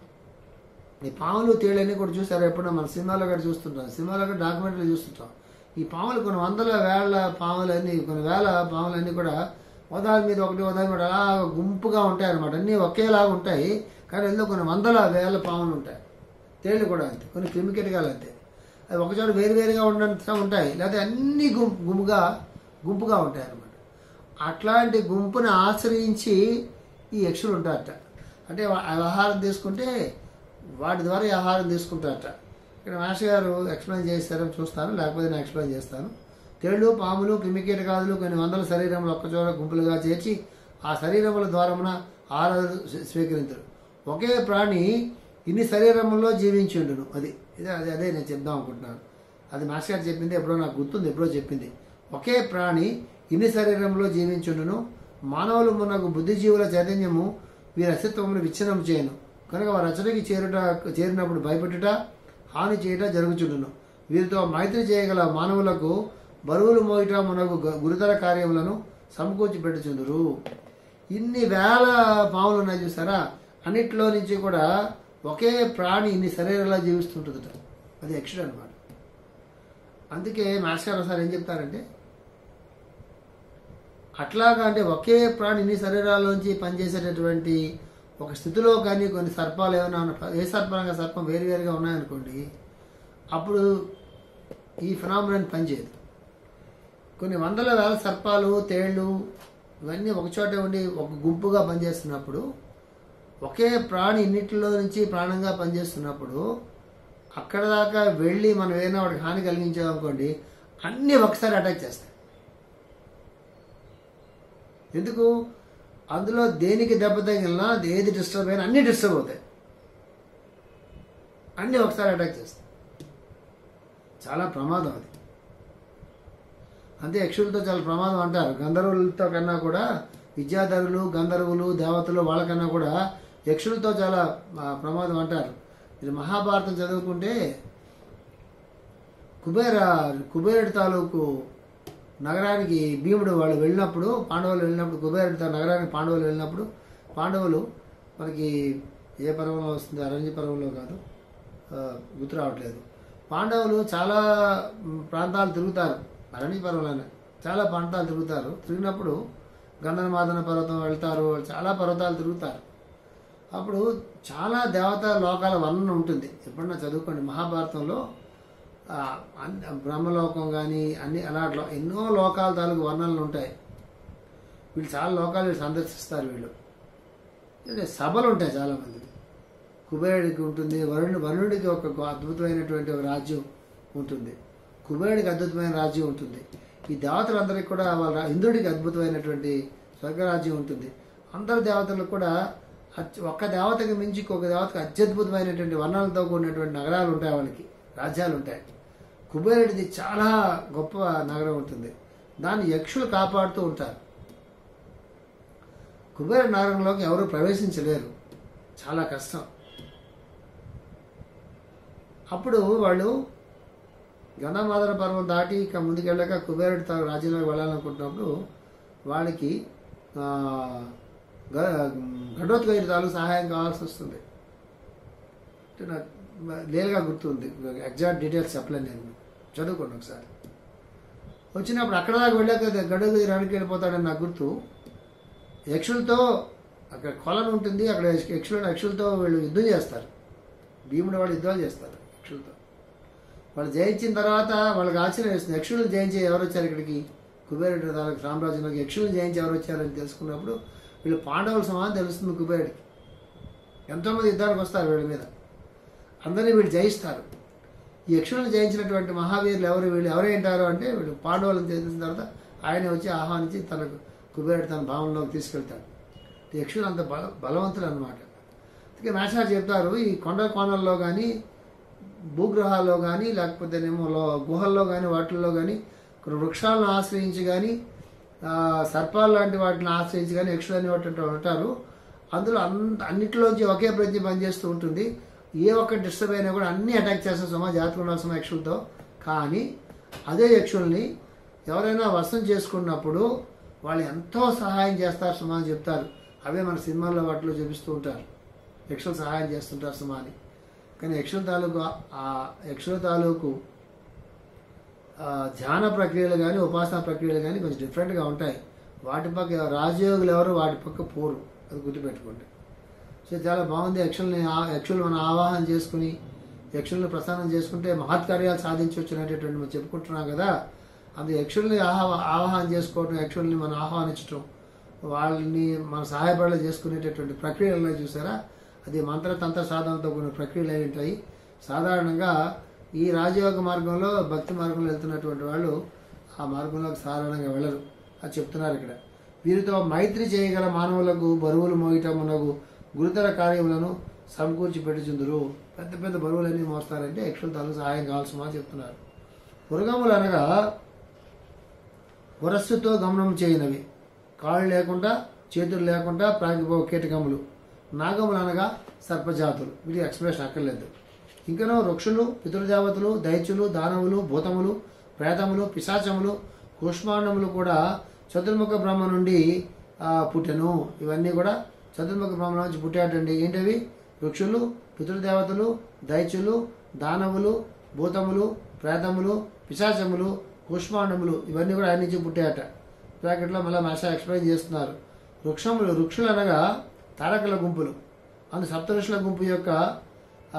ఈ పాములు తేళ్ళన్నీ కూడా చూసారు ఎప్పుడో మన సినిమాలో కూడా చూస్తుంటాం సినిమాలో కూడా డాక్యుమెంటరీలు చూస్తుంటాం ఈ పాములు కొన్ని వందల వేల పాములన్నీ కొన్ని వేల పాములన్నీ కూడా ఉదాహరణ మీద ఒకటి ఉదాహరణ మీద అలా గుంపుగా ఉంటాయి అనమాట అన్నీ ఒకేలాగా ఉంటాయి కానీ అందులో కొన్ని వందల వేల పాములు ఉంటాయి తేళ్ళు కూడా అంతే కొన్ని క్రిమికీటకాలు అంతే అవి ఒకచోట వేరువేరుగా ఉన్నంత ఉంటాయి లేకపోతే అన్ని గుంపు గుంపుగా గుంపుగా ఉంటాయి అన్నమాట అట్లాంటి గుంపుని ఆశ్రయించి ఈ యక్షులు ఉంటారట అంటే వా- ఆ ఆహారం తీసుకుంటే వాటి ద్వారా ఈ ఆహారం తీసుకుంటారట ఇక్కడ మాస్టర్ గారు ఎక్స్ప్లెయిన్ చేస్తారని చూస్తాను లేకపోతే నేను ఎక్స్ప్లెయిన్ చేస్తాను తేళ్ళు పాములు క్రిమికీటకాదులు కొన్ని వందల శరీరములు ఒక్కచోట గుంపులుగా చేర్చి ఆ శరీరముల ద్వారమున ఆహారాలు స్వీ- స్వీకరించరు ఒకే ప్రాణి ఇన్ని శరీరముల్లో జీవించుండును అది ఇదే అదే అదే నేను చెప్దాం అనుకుంటున్నాను అది మాస్టర్ గారు చెప్పింది ఎప్పుడో నాకు గుర్తుంది ఎప్పుడో చెప్పింది ఒకే ప్రాణి ఇన్ని శరీరంలో జీవించుండును మానవులు మునకు బుద్ధిజీవుల చైతన్యము వీరి అస్తిత్వమును విచ్ఛిన్నం చేయను కనుక వారి రచనకి చేరుట చేరినప్పుడు భయపెట్టుట హాని చేయుట జరుగుచుండును వీరితో మైత్రి చేయగల మానవులకు బరువులు మోయట మునగు గ- గురుతర కార్యములను సమకూర్చి పెట్టుచుందురు ఇన్ని వేల పాములు ఉన్నాయి చూసారా అన్నిట్లో నుంచి కూడా ఒకే ప్రాణి ఇన్ని శరీరాల్లో జీవిస్తుంటుందట అది యక్షుడు అనమాట అందుకే మాస్టర్ గారు ఒకసారి ఏం చెప్తారంటే అట్లాగా అంటే ఒకే ప్రాణి ఇన్ని శరీరాల్లోంచి పనిచేసేటటువంటి ఒక స్థితిలో కానీ కొన్ని సర్పాలు ఏమైనా ఉన్న- ఏ సర్పంగా సర్పం వేరువేరుగా ఉన్నాయనుకోండి అప్పుడు ఈ ఫినామినన్ పనిచేయదు కొన్ని వందల వేల సర్పాలు తేళ్ళు ఇవన్నీ ఒకచోట ఉండి ఒక గుంపుగా పనిచేస్తున్నప్పుడు ఒకే ప్రాణి ఇన్నిటిలో నుంచి ప్రాణంగా పనిచేస్తున్నప్పుడు అక్కడ దాకా వెళ్ళి మనం ఏదైనా వాడికి హాని కలిగించామనుకోండి అన్నీ ఒకసారి అటాక్ చేస్తాయి ఎందుకు అందులో దేనికి దెబ్బ తగిలినా ఏది డిస్టర్బ్ అయినా అన్నీ డిస్టర్బ్ అవుతాయి అన్నీ ఒకసారి అటాక్ చేస్తాయి చాలా ప్రమాదం అది అంతే యక్షులతో చాలా ప్రమాదం అంటారు గంధర్వులతో కన్నా కూడా విద్యాధరులు గంధర్వులు దేవతలు వాళ్ళకన్నా కూడా యక్షులతో చాలా ఆ, ప్రమాదం అంటారు మీరు మహాభారతం చదువుకుంటే కుబేర కుబేరుడి తాలూకు నగరానికి భీముడు వాళ్ళు వెళ్ళినప్పుడు పాండవులు వెళ్ళినప్పుడు కుబేరుడి తా- నగరానికి పాండవులు వెళ్ళినప్పుడు పాండవులు మనకి ఏ పర్వంలో వస్తుంది అరణ్య పర్వంలో కాదు ఆ, గుర్తు రావట్లేదు పాండవులు చాలా మ్, ప్రాంతాలు తిరుగుతారు అరణ్య పర్వంలోనే చాలా ప్రాంతాలు తిరుగుతారు తిరిగినప్పుడు గంధర్మాదన పర్వతం వెళ్తారు వాళ్ళు చాలా పర్వతాలు తిరుగుతారు అప్పుడు చాలా దేవతా లోకాల వర్ణన ఉంటుంది ఎప్పుడన్నా చదువుకోండి మహాభారతంలో ఆ, అన్- బ్రహ్మలోకం కానీ అన్ని అలాంటి లో- ఎన్నో లోకాల తాలూకు వర్ణనలు ఉంటాయి వీళ్ళు చాలా లోకాలు వీళ్ళు సందర్శిస్తారు వీళ్ళు అంటే సభలు ఉంటాయి చాలా మంది కుబేరుడికి ఉంటుంది వరుణుడు వరుణుడికి ఒక గొ- అద్భుతమైనటువంటి ఒక రాజ్యం ఉంటుంది కుబేరుడికి అద్భుతమైన రాజ్యం ఉంటుంది ఈ దేవతలందరికీ కూడా వాళ్ళ ఇంద్రుడికి అద్భుతమైనటువంటి స్వర్గరాజ్యం ఉంటుంది అందరు దేవతలకు కూడా అత్య- ఒక్క దేవతకి మించి ఇంకొక దేవతకు అత్యద్భుతమైనటువంటి వర్ణాలతో కూడినటువంటి నగరాలు ఉంటాయి వాళ్ళకి రాజ్యాలు ఉంటాయి కుబేరుడిది చాలా గొప్ప నగరం ఉంటుంది దాన్ని యక్షులు కాపాడుతూ ఉంటారు కుబేర నగరంలోకి ఎవరు ప్రవేశించలేరు చాలా కష్టం అప్పుడు వాళ్ళు గంధమాదన పర్వం దాటి ఇక ముందుకెళ్ళాక కుబేరుడి తన రాజ్యంలోకి వెళ్ళాలనుకుంటున్నప్పుడు వాళ్ళకి ఆ, గ- ఘటోత్కచుడి తాలూకు సహాయం కావాల్సి వస్తుంది అంటే నాకు లేలుగా గుర్తుంది ఎగ్జాక్ట్ డీటెయిల్స్ చెప్పలేను నేను చదువుకోండి ఒకసారి వచ్చినప్పుడు అక్కడ దాకా వెళ్ళాక గడుగు రానికి వెళ్ళిపోతాడని నాకు గుర్తు యక్షులతో అక్కడ కొలను ఉంటుంది అక్కడ యక్షులు యక్షులతో వీళ్ళు యుద్ధం చేస్తారు భీముడు వాళ్ళు యుద్ధాలు చేస్తారు యక్షులతో వాళ్ళు జయించిన తర్వాత వాళ్ళకి ఆశ్చర్యం వేస్తుంది యక్షులను జయించి ఎవరు వచ్చారు ఇక్కడికి కుబేరుడు తాలూకు సామ్రాజ్యంలోకి యక్షులను జయించి ఎవరు వచ్చారని తెలుసుకున్నప్పుడు వీళ్ళు పాండవుల సమానం తెలుస్తుంది కుబేరుడికి ఎంతోమంది యుద్ధానికి వస్తారు వీళ్ళ మీద అందరినీ వీళ్ళు జయిస్తారు ఈ యక్షులను జయించినటువంటి మహావీరులు ఎవరు వీళ్ళు ఎవరేంటారు అంటే వీళ్ళు పాండవులను జయించిన తర్వాత ఆయన వచ్చి ఆహ్వానించి తనకు కుబేరుడు తన భావంలోకి తీసుకెళ్తాడు ఈ యక్షులు అంత బల బలవంతులు అనమాట అందుకే మేషాలు చెప్తారు ఈ కొండ కోణల్లో కానీ భూగ్రహాల్లో కానీ లేకపోతేనేమో లో గుహల్లో కానీ వాటిల్లో కానీ కొన్ని వృక్షాలను ఆశ్రయించి కానీ ఆ, సర్పాలు లాంటి వాటిని ఆశ్రయించి కానీ యక్షులు అనేటువంటి వాళ్ళు ఉంటారు అందులో అంత అన్నిటిలోంచి ఒకే ప్రజ్ఞ పనిచేస్తూ ఉంటుంది ఏ ఒక్క డిస్టర్బ్ అయినా కూడా అన్ని అటాక్ చేస్తాం సుమా జాతకు ఉండాల్సిన యక్షులతో కానీ అదే యక్షుల్ని ఎవరైనా వశం చేసుకున్నప్పుడు వాళ్ళు ఎంతో సహాయం చేస్తారు సుమా అని చెప్తారు అవే మన సినిమాల్లో వాటిలో చూపిస్తూ ఉంటారు యక్షులు సహాయం చేస్తుంటారు సుమా అని కానీ యక్షుల తాలూకు ఆ యక్షుల తాలూకు ఆ, ధ్యాన ప్రక్రియలు కానీ ఉపాసన ప్రక్రియలు కానీ కొంచెం డిఫరెంట్గా ఉంటాయి వాటి పక్క రాజయోగులు ఎవరు వాటి పక్క పోరు అది గుర్తుపెట్టుకోండి సో చాలా బాగుంది యక్షుల్ని ఆ- యక్షులు మనం ఆవాహన చేసుకుని యక్షుల్ని ప్రసారం చేసుకుంటే మహత్కార్యాలు సాధించవచ్చు అనేటటువంటి మనం చెప్పుకుంటున్నాం కదా అందు యక్షుల్ని ఆహ్వా ఆవాహన చేసుకోవటం యక్షుల్ని మనం ఆహ్వానించటం వాళ్ళని మన సహాయపడలు చేసుకునేటటువంటి ప్రక్రియలు ఉన్నాయి చూసారా అది మంత్రతంత్ర సాధనతో కూడిన ప్రక్రియలు అయి ఉంటాయి సాధారణంగా ఈ రాజయోగ మార్గంలో భక్తి మార్గంలో వెళ్తున్నటువంటి వాళ్ళు ఆ మార్గంలోకి సాధారణంగా వెళ్ళరు అది చెప్తున్నారు ఇక్కడ వీరితో మైత్రి చేయగల మానవులకు బరువులు మోయటమునకు గురుతర కార్యములను సమకూర్చి పెట్టుచుందురు పెద్ద పెద్ద బరువులన్నీ మోస్తారంటే యక్షుల తాలూ సహాయం కావాల్సిన అని చెప్తున్నారు పురగములు అనగా వరస్సుతో గమనం చేయనవి కాళ్ళు లేకుండా చేతులు లేకుండా ప్రాగిపో కీటకములు నాగములు అనగా సర్పజాతులు వీటి ఎక్స్ప్రెషన్ అక్కర్లేదు ఇంకనో వృక్షులు పితృదేవతలు దైత్యులు దానవులు భూతములు ప్రేతములు పిశాచములు కూష్మాండములు కూడా చతుర్ముఖ బ్రహ్మ నుండి ఆ, పుట్టెను ఇవన్నీ కూడా చతుర్ముఖ బ్రహ్మ నుంచి పుట్టాటండి ఏంటవి వృక్షులు పితృదేవతలు దైత్యులు దానవులు భూతములు ప్రేతములు పిశాచములు కూష్మాండములు ఇవన్నీ కూడా ఆయన నుంచి పుట్టాయట బ్రాకెట్లో మళ్ళీ మాష ఎక్స్ప్లెయిన్ చేస్తున్నారు వృక్షములు వృక్షులు అనగా తారకల గుంపులు అందు సప్తఋషుల గుంపు యొక్క ఆ,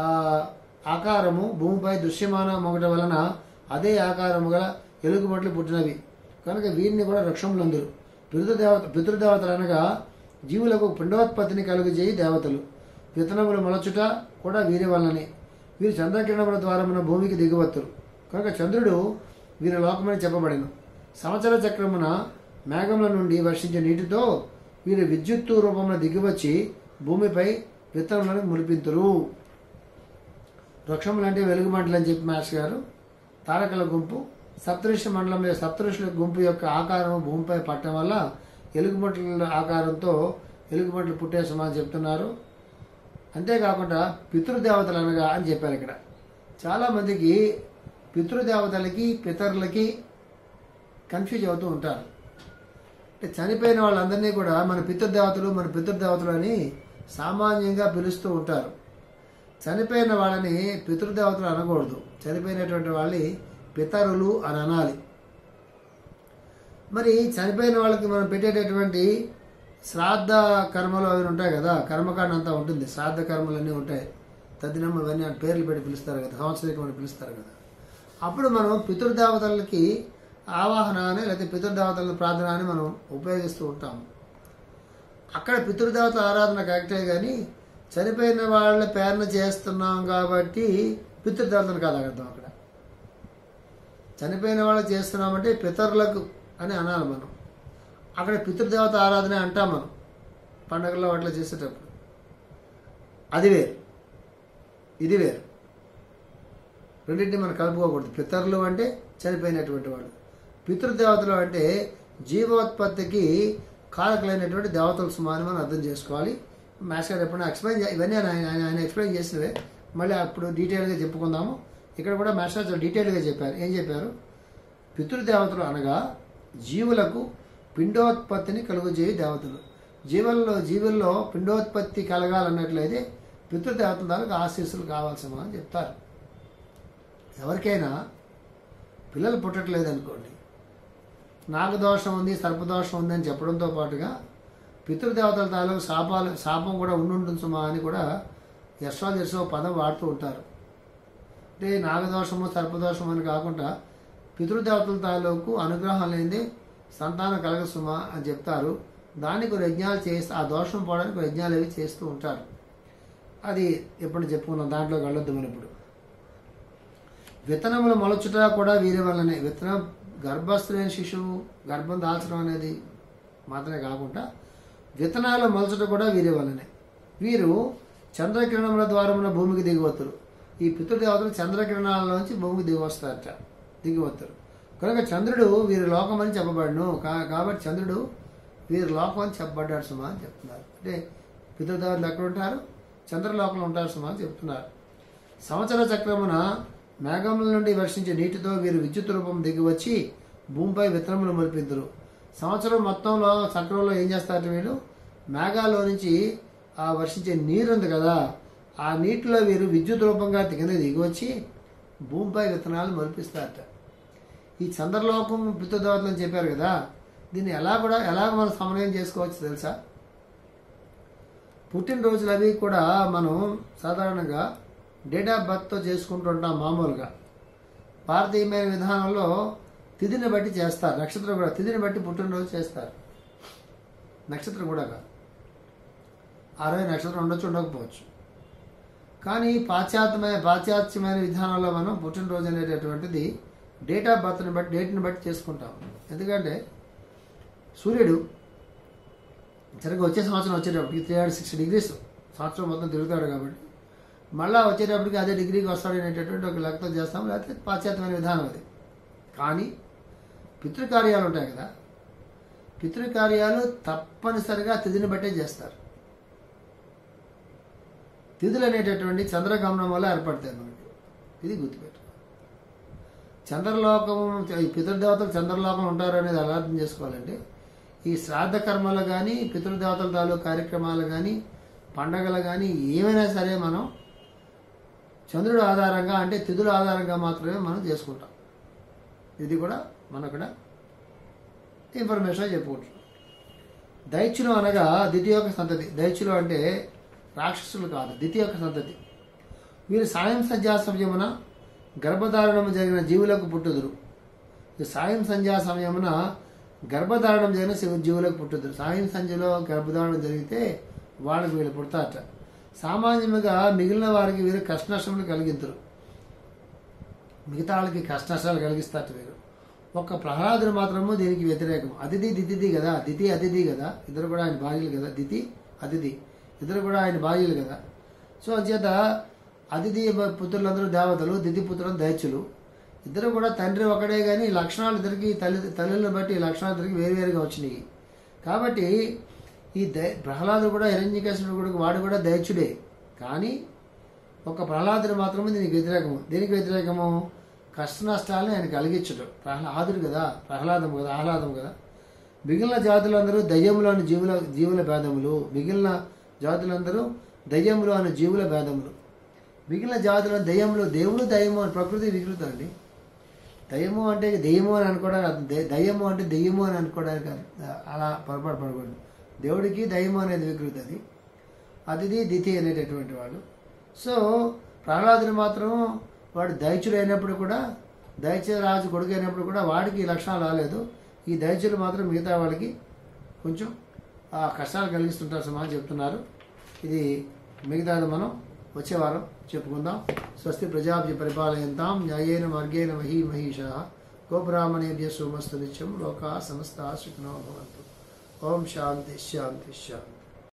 ఆకారము భూమిపై దృశ్యమాన మొగట వలన అదే ఆకారము గల ఎలుగుబంట్లు పుట్టినవి కనుక వీరిని కూడా రక్షములందరు పితృదేవత పితృదేవతలు అనగా జీవులకు పిండోత్పత్తిని కలుగజేయి దేవతలు విత్తనములు మొలచుట కూడా వీరి వల్లనే వీరు చంద్రకిరణముల ద్వారా మన భూమికి దిగవత్తురు కనుక చంద్రుడు వీరి లోకమని చెప్పబడెను సంవత్సర చక్రమున మేఘముల నుండి వర్షించే నీటితో వీరు విద్యుత్తు రూపంలో దిగివచ్చి భూమిపై విత్తనములను ములిపింతురు వృక్షములు అంటే వెలుగు మంటలు అని చెప్పి మాస్టర్ గారు తారకల గుంపు సప్తఋషి మండలంలో సప్తఋషుల గుంపు యొక్క ఆకారం భూమిపై పట్టడం వల్ల ఎలుగుబంట్ల ఆకారంతో ఎలుగుబంట్లు పుట్టేసమని చెప్తున్నారు అంతేకాకుండా పితృదేవతలు అనగా అని చెప్పారు ఇక్కడ చాలామందికి పితృదేవతలకి పితరులకి కన్ఫ్యూజ్ అవుతూ ఉంటారు అంటే చనిపోయిన వాళ్ళందరినీ కూడా మన పితృదేవతలు మన పితృదేవతలు అని సామాన్యంగా పిలుస్తూ ఉంటారు చనిపోయిన వాళ్ళని పితృదేవతలు అనకూడదు చనిపోయినటువంటి వాళ్ళని పితరులు అని అనాలి మరి చనిపోయిన వాళ్ళకి మనం పెట్టేటటువంటి శ్రాద్ధ కర్మలు అవి ఉంటాయి కదా కర్మకాండ అంతా ఉంటుంది శ్రాద్ధ కర్మలు అన్నీ ఉంటాయి తద్దినమ్మ ఇవన్నీ ఆ పేర్లు పెట్టి పిలుస్తారు కదా సంవత్సరికం అని పిలుస్తారు కదా అప్పుడు మనం పితృదేవతలకి ఆవాహన అని లేకపోతే పితృదేవతల ప్రార్థన అని మనం ఉపయోగిస్తూ ఉంటాం అక్కడ పితృదేవతల ఆరాధన కరెక్టే కానీ చనిపోయిన వాళ్ళ పేరున చేస్తున్నాం కాబట్టి పితృదేవతలు కాదు అర్థం అక్కడ చనిపోయిన వాళ్ళు చేస్తున్నామంటే పితరులకు అని అనాలి మనం అక్కడ పితృదేవత ఆరాధన అంటాం మనం పండగల్లో అట్లా చేసేటప్పుడు అది వేరు ఇది వేరు రెండింటిని మనం కలుపుకోకూడదు పితరులు అంటే చనిపోయినటువంటి వాళ్ళు పితృదేవతలు అంటే జీవోత్పత్తికి కారకులైనటువంటి దేవతల సుమాని మనం అర్థం చేసుకోవాలి మాస్టర్ గారు ఎప్పుడైనా ఎక్స్ప్లెయిన్ చే- ఇవన్నీ ఆయన ఆయన ఆయన ఎక్స్ప్లెయిన్ చేసినవే మళ్ళీ అప్పుడు డీటెయిల్గా చెప్పుకుందాము ఇక్కడ కూడా మాస్టర్ చాలా డీటెయిల్గా చెప్పారు ఏం చెప్పారు పితృదేవతలు అనగా జీవులకు పిండోత్పత్తిని కలుగజేయ దేవతలు జీవుల్లో జీవుల్లో పిండోత్పత్తి కలగాలన్నట్లయితే పితృదేవతల ద్వారా ఆశీస్సులు కావాల్సిన అని చెప్తారు ఎవరికైనా పిల్లలు పుట్టట్లేదు అనుకోండి నాగదోషం ఉంది సర్పదోషం ఉంది అని చెప్పడంతో పాటుగా పితృదేవతల తాలూకు శాపాలు శాపం కూడా ఉండుంటుంది సుమా అని కూడా యశ్వాదర్శో పదం వాడుతూ ఉంటారు అంటే నాగదోషము సర్పదోషం అని కాకుండా పితృదేవతల తాలూకు అనుగ్రహం లేనిది సంతానం కలగ సుమ అని చెప్తారు దానికి కొన్ని యజ్ఞాలు చేసి ఆ దోషం పోవడానికి కొన్ని యజ్ఞాలు అవి చేస్తూ ఉంటారు అది ఎప్పుడు చెప్పుకున్నాం దాంట్లోకి వెళ్ళొద్దు మనం ఇప్పుడు విత్తనములు మొలచుట కూడా వీరి వల్లనే విత్తనం గర్భస్థులైన శిశువు గర్భం దాల్చడం అనేది మాత్రమే కాకుండా విత్తనాలు మొలచట కూడా వీరి వల్లనే వీరు చంద్రకిరణముల ద్వారమున భూమికి దిగివత్తురు ఈ పితృదేవతలు చంద్రకిరణాలలోంచి భూమికి దిగి వస్తారట దిగివత్తురు కనుక చంద్రుడు వీరి లోకం అని చెప్పబడను కా- కాబట్టి చంద్రుడు వీరి లోకం అని చెప్పబడ్డాడు సుమా అని చెప్తున్నారు అంటే పితృదేవతలు ఎక్కడ ఉంటారు చంద్రలోకంలో ఉంటారు సుమా అని చెప్తున్నారు సంవత్సర చక్రమున మేఘముల నుండి వర్షించే నీటితో వీరు విద్యుత్ రూపం దిగి వచ్చి భూమిపై విత్తనములు మొలిపిద్దరు సంవత్సరం మొత్తంలో చక్రంలో ఏం చేస్తారు వీళ్ళు మేఘాల్లో నుంచి ఆ వర్షించే నీరు ఉంది కదా ఆ నీటిలో వీరు విద్యుత్ రూపంగా కింద దిగి వచ్చి భూమిపై విత్తనాలు మొలిపిస్తారట ఈ చంద్రలోకం పితృదేవతలు అని చెప్పారు కదా దీన్ని ఎలా కూడా ఎలాగ మనం సమన్వయం చేసుకోవచ్చు తెలుసా పుట్టినరోజులు అవి కూడా మనం సాధారణంగా డేట్ ఆఫ్ బర్త్తో చేసుకుంటుంటాం మామూలుగా భారతీయమైన విధానంలో తిథిని బట్టి చేస్తారు నక్షత్రం కూడా తిథిని బట్టి పుట్టినరోజు చేస్తారు నక్షత్రం కూడా కాదు ఆ రోజు నక్షత్రం ఉండొచ్చు ఉండకపోవచ్చు కానీ పాశ్చాత్యమైన పాశ్చాత్యమైన విధానంలో మనం పుట్టినరోజు అనేటటువంటిది డేట్ ఆఫ్ బర్త్ని బట్టి డేట్ని బట్టి చేసుకుంటాం ఎందుకంటే సూర్యుడు సరిగ్గా వచ్చే సంవత్సరం వచ్చేటప్పటికి త్రీ హండ్రెడ్ సిక్స్టీ డిగ్రీస్ సంవత్సరం మొత్తం తిరుగుతాడు కాబట్టి మళ్ళా వచ్చేటప్పటికి అదే డిగ్రీకి వస్తాడు అనేటటువంటి ఒక లెక్కతో చేస్తాం లేకపోతే పాశ్చాత్యమైన విధానం అది కానీ పితృకార్యాలు ఉంటాయి కదా పితృకార్యాలు తప్పనిసరిగా తిథిని బట్టే చేస్తారు తిథులు అనేటటువంటి చంద్రగమనం వల్ల ఏర్పడతాయి మనకి ఇది గుర్తుపెట్టు చంద్రలోకం ఈ పితృదేవతలు చంద్రలోకంలో ఉంటారు అనేది ఎలా అర్థం చేసుకోవాలంటే ఈ శ్రాద్ధ కర్మలు కానీ పితృదేవతల తాలూకు కార్యక్రమాలు కానీ పండగలు కానీ ఏమైనా సరే మనం చంద్రుడు ఆధారంగా అంటే తిథుల ఆధారంగా మాత్రమే మనం చేసుకుంటాం ఇది కూడా మనం ఇక్కడ ఇన్ఫర్మేషన్ చెప్పుకుంటున్నాం దైత్యులు అనగా ద్వితీయోక సంతతి దైత్యులు అంటే రాక్షసులు కాదు ద్వితీయోక సంతతి వీరు సాయం సంధ్యా సమయమున గర్భధారణము జరిగిన జీవులకు పుట్టుదురు ఈ సాయం సంధ్యా సమయమున గర్భధారణం జరిగిన శివ జీవులకు పుట్టుద్దు సాయం సంధ్యలో గర్భధారణం జరిగితే వాళ్ళకి వీళ్ళు పుడతారట సామాన్యంగా మిగిలిన వారికి వీరు కష్ట నష్టములు కలిగించరు మిగతా వాళ్ళకి కష్ట నష్టాలు కలిగిస్తారు వీరు ఒక్క ప్రహ్లాదుడు మాత్రము దీనికి వ్యతిరేకం అతిథి దితిథి కదా దితి అతిథి కదా ఇద్దరు కూడా ఆయన భార్యలు కదా దితి అతిథి ఇద్దరు కూడా ఆయన భార్యలు కదా సో అంచేత అతిథి పుత్రులందరూ దేవతలు దితి పుత్రులు దైత్యులు ఇద్దరు కూడా తండ్రి ఒకడే కానీ లక్షణాలు ఇద్దరికి తల్లి తల్లులను బట్టి ఈ లక్షణాలు ఇద్దరికి వేరువేరుగా వచ్చినాయి కాబట్టి ఈ దై ప్రహ్లాదుడు కూడా హిరణ్యకేశ్వరుడు కూడా వాడు కూడా దైత్యుడే కానీ ఒక ప్రహ్లాదుడు మాత్రమే దీనికి వ్యతిరేకము దీనికి వ్యతిరేకము కష్ట నష్టాలను ఆయన కలిగించడం ప్రహ్లాదుడు కదా ప్రహ్లాదం కదా ఆహ్లాదం కదా మిగిలిన జాతులందరూ దయ్యములోని జీవుల జీవుల భేదములు మిగిలిన జాతులందరూ దయ్యములు అనే జీవుల భేదములు మిగిలిన జాతుల దయ్యములు దేవుడు దయ్యము అని ప్రకృతి వికృతం అండి దయ్యము అంటే దెయ్యము అని అనుకోవడానికి అర్థం. దే- దయ్యము అంటే దెయ్యము అని అనుకోవడానికి అర్థం. అలా పొరపాటు పడకూడదు దేవుడికి దయ్యము అనేది వికృతి అది అతిథి దితి అనేటటువంటి వాడు సో ప్రహ్లాదుడు మాత్రం వాడు దైత్యుడు అయినప్పుడు కూడా దైత్య రాజు కొడుకు అయినప్పుడు కూడా వాడికి ఈ లక్షణాలు రాలేదు ఈ దైత్యులు మాత్రం మిగతా వాళ్ళకి కొంచెం ఆ కష్టాలు కలిగిస్తుంటారు సమాజం చెప్తున్నారు ఇది మిగతాది మనం వచ్చే వారం చెప్పుకుందాం స్వస్తి ప్రజాభ్య పరిపాలయంతాం న్యాయేన మార్గేణ మహీ మహిష గోబ్రాహ్మణేభ్య సోమస్తు నిత్యం లోకా సమస్త సుఖినో భవంతు ఓం శాంతి శాంతి శాంతి